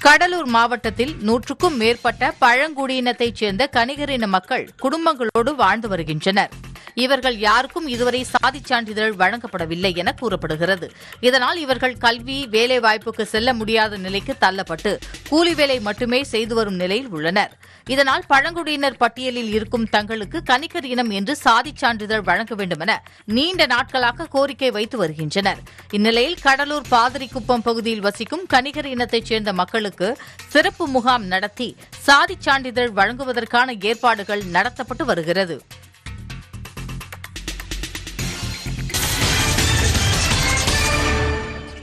கடலூர் மாவட்டத்தில் நூற்றுக்கும் மேற்பட்ட பழங்குடியினத்தைச் சேர்ந்த கனிகரின மக்கள் குடும்பங்களோடு வாழ்ந்து வருகின்றனர் இவர்கள் யாருக்கும் இதுவரை சாதிச் சான்றிதழ் வழங்கப்படவில்லை என கூறப்படுகிறது இதனால் இவர்கள் கல்வி வேலைவாய்ப்புக்கு செல்ல முடியாத நிலைக்கு தள்ளப்பட்டு கூலி வேலை மட்டுமே செய்து வரும் நிலையில் உள்ளனர் இதனால் பழங்குடியினர் பட்டியலில் இருக்கும் தங்களுக்கு கனிக்கர் இனம் என்று சாதிச் சான்றிதழ் வழங்க வேண்டும் என நீண்ட நாட்களாக கோரிக்கை வைத்து வருகின்றனர் இந்நிலையில் கடலூர் பாதிரிக்குப்பம் பகுதியில் வசிக்கும் கனிகர் இனத்தைச் சேர்ந்த மக்களுக்கு சிறப்பு முகாம் நடத்தி சாதிச் சான்றிதழ் வழங்குவதற்கான ஏற்பாடுகள் நடத்தப்பட்டு வருகிறது